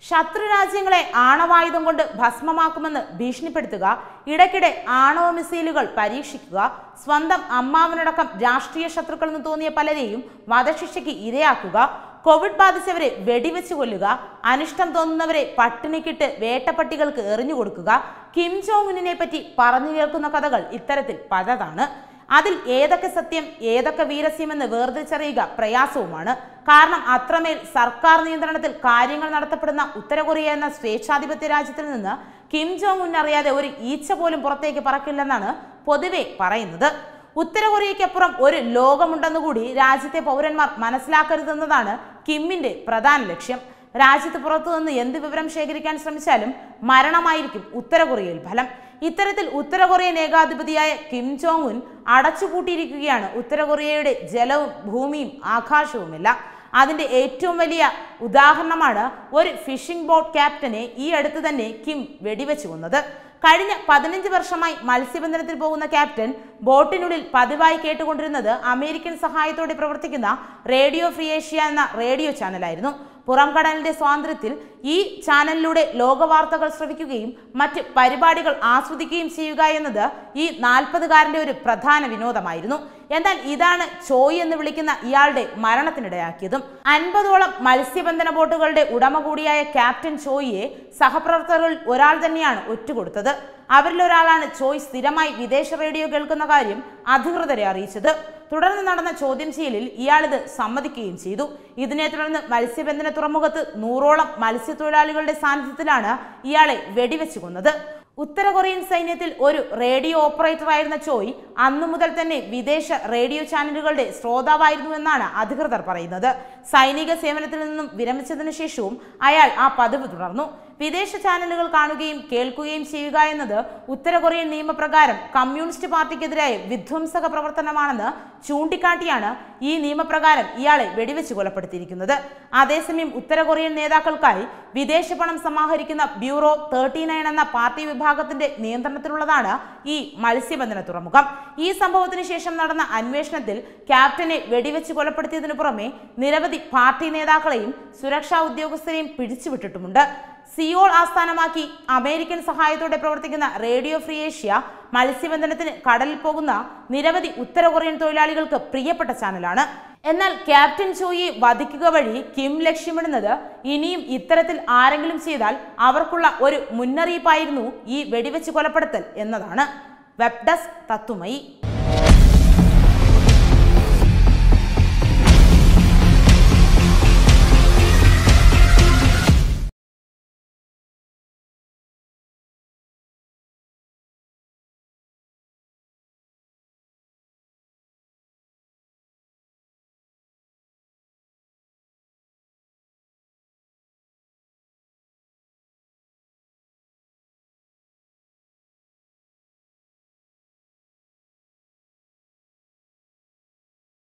ശത്രുരാജ്യങ്ങളെ ആണവായുധം കൊണ്ട് ഭസ്മമാക്കുമെന്ന് ഭീഷണിപ്പെടുത്തുക ഇടയ്ക്കിടെ ആണവ മിസൈലുകൾ പരീക്ഷിക്കുക സ്വന്തം അമ്മാവനടക്കം രാഷ്ട്രീയ ശത്രുക്കൾ എന്ന് തോന്നിയ പലരെയും വധശിക്ഷയ്ക്ക് ഇരയാക്കുക കോവിഡ് ബാധിച്ചവരെ വെടിവെച്ച് കൊല്ലുക അനിഷ്ടം തോന്നുന്നവരെ പട്ടിണിക്കിട്ട് വേട്ടപ്പട്ടികൾക്ക് എറിഞ്ഞു കൊടുക്കുക കിം ജോങ് ഉന്നിനെ പറ്റി പറഞ്ഞു കേൾക്കുന്ന കഥകൾ ഇത്തരത്തിൽ പലതാണ് അതിൽ ഏതൊക്കെ സത്യം ഏതൊക്കെ വീരസ്യമെന്ന് വേർതിരിച്ചറിയുക പ്രയാസവുമാണ് കാരണം അത്രമേൽ സർക്കാർ നിയന്ത്രണത്തിൽ കാര്യങ്ങൾ നടത്തപ്പെടുന്ന ഉത്തര കൊറിയ എന്ന സ്വേച്ഛാധിപത്യ രാജ്യത്തിൽ നിന്ന് കിം ജോങ് ഉൻ അറിയാതെ ഒരു ഈച്ച പോലും പുറത്തേക്ക് പറക്കില്ലെന്നാണ് പൊതുവെ പറയുന്നത് ഉത്തര കൊറിയയ്ക്കപ്പുറം ഒരു ലോകമുണ്ടെന്നുകൂടി രാജ്യത്തെ പൗരന്മാർ മനസ്സിലാക്കരുതെന്നതാണ് കിമ്മിന്റെ പ്രധാന ലക്ഷ്യം രാജ്യത്ത് പുറത്തു നിന്ന് എന്ത് വിവരം ശേഖരിക്കാൻ ശ്രമിച്ചാലും മരണമായിരിക്കും ഉത്തര കൊറിയയിൽ ഫലം ഇത്തരത്തിൽ ഉത്തര കൊറിയൻ ഏകാധിപതിയായ കിം ജോങ് ഉൻ അടച്ചുപൂട്ടിയിരിക്കുകയാണ് ഉത്തര കൊറിയയുടെ ജലവും ഭൂമിയും ആകാശവുമെല്ലാം അതിന്റെ ഏറ്റവും വലിയ ഉദാഹരണമാണ് ഒരു ഫിഷിംഗ് ബോട്ട് ക്യാപ്റ്റനെ ഈ അടുത്ത് തന്നെ കിം വെടിവെച്ചു കൊന്നത് കഴിഞ്ഞ പതിനഞ്ച് വർഷമായി മത്സ്യബന്ധനത്തിൽ പോകുന്ന ക്യാപ്റ്റൻ ബോട്ടിനുള്ളിൽ പതിവായി കേട്ടുകൊണ്ടിരുന്നത് അമേരിക്കൻ സഹായത്തോടെ പ്രവർത്തിക്കുന്ന റേഡിയോ ഫ്രീ ഏഷ്യ എന്ന റേഡിയോ ചാനലായിരുന്നു പുറം കടലിന്റെ സ്വാതന്ത്ര്യത്തിൽ ഈ ചാനലിലൂടെ ലോകവാർത്തകൾ ശ്രവിക്കുകയും മറ്റ് പരിപാടികൾ ആസ്വദിക്കുകയും ചെയ്യുക എന്നത് ഈ നാൽപ്പതുകാരന്റെ ഒരു പ്രധാന വിനോദമായിരുന്നു എന്നാൽ ഇതാണ് ചോയ് എന്ന് വിളിക്കുന്ന ഇയാളുടെ മരണത്തിനിടയാക്കിയതും അൻപതോളം മത്സ്യബന്ധന ബോട്ടുകളുടെ ഉടമ കൂടിയായ ക്യാപ്റ്റൻ ചോയിയെ സഹപ്രവർത്തകരിൽ ഒരാൾ തന്നെയാണ് ഒറ്റുകൊടുത്തത് അവരിൽ ഒരാളാണ് ചോയ് സ്ഥിരമായി വിദേശ റേഡിയോ കേൾക്കുന്ന കാര്യം അധികൃതരെ അറിയിച്ചത് തുടർന്ന് നടന്ന ചോദ്യം ചെയ്യലിൽ ഇയാളിത് സമ്മതിക്കുകയും ചെയ്തു ഇതിനെ തുടർന്ന് മത്സ്യബന്ധന തുറമുഖത്ത് നൂറോളം മത്സ്യത്തൊഴിലാളികളുടെ സാന്നിധ്യത്തിലാണ് ഇയാളെ വെടിവെച്ചു കൊന്നത് ഉത്തര കൊറിയൻ സൈന്യത്തിൽ ഒരു റേഡിയോ ഓപ്പറേറ്റർ ആയിരുന്ന ചോയ് അന്നു മുതൽ തന്നെ വിദേശ റേഡിയോ ചാനലുകളുടെ ശ്രോതാവായിരുന്നു എന്നാണ് അധികൃതർ പറയുന്നത് സൈനിക സേവനത്തിൽ നിന്നും വിരമിച്ചതിനു ശേഷവും അയാൾ ആ പതിവ് തുടർന്നു വിദേശ ചാനലുകൾ കാണുകയും കേൾക്കുകയും ചെയ്യുക എന്നത് ഉത്തര കൊറിയൻ നിയമപ്രകാരം കമ്മ്യൂണിസ്റ്റ് പാർട്ടിക്കെതിരായ വിധ്വംസക പ്രവർത്തനമാണെന്ന് ചൂണ്ടിക്കാട്ടിയാണ് ഈ നിയമപ്രകാരം ഇയാളെ വെടിവെച്ച് കൊലപ്പെടുത്തിയിരിക്കുന്നത് അതേസമയം ഉത്തര കൊറിയൻ നേതാക്കൾക്കായി വിദേശ പണം സമാഹരിക്കുന്ന ബ്യൂറോ തേർട്ടി നയൻ എന്ന പാർട്ടി വിഭാഗത്തിന്റെ നിയന്ത്രണത്തിലുള്ളതാണ് ഈ മത്സ്യബന്ധന തുറമുഖം ഈ സംഭവത്തിന് ശേഷം നടന്ന അന്വേഷണത്തിൽ ക്യാപ്റ്റനെ വെടിവെച്ച് കൊലപ്പെടുത്തിയതിനു പുറമെ നിരവധി പാർട്ടി നേതാക്കളെയും സുരക്ഷാ ഉദ്യോഗസ്ഥരെയും പിടിച്ചുവിട്ടിട്ടുമുണ്ട് സിയോൾ ആസ്ഥാനമാക്കി അമേരിക്കൻ സഹായത്തോടെ പ്രവർത്തിക്കുന്ന റേഡിയോ ഫ്രീ ഏഷ്യ മത്സ്യബന്ധനത്തിന് കടലിൽ പോകുന്ന നിരവധി ഉത്തര കൊറിയൻ തൊഴിലാളികൾക്ക് പ്രിയപ്പെട്ട ചാനലാണ് എന്നാൽ ക്യാപ്റ്റൻ ചോയെ വധിക്കുക വഴി കിം ലക്ഷ്യമിടുന്നത് ഇനിയും ഇത്തരത്തിൽ ആരെങ്കിലും ചെയ്താൽ അവർക്കുള്ള ഒരു മുന്നറിയിപ്പായിരുന്നു ഈ വെടിവെച്ച് കൊലപ്പെടുത്തൽ എന്നതാണ് വെബ് ഡെസ്ക് തത്തുമയി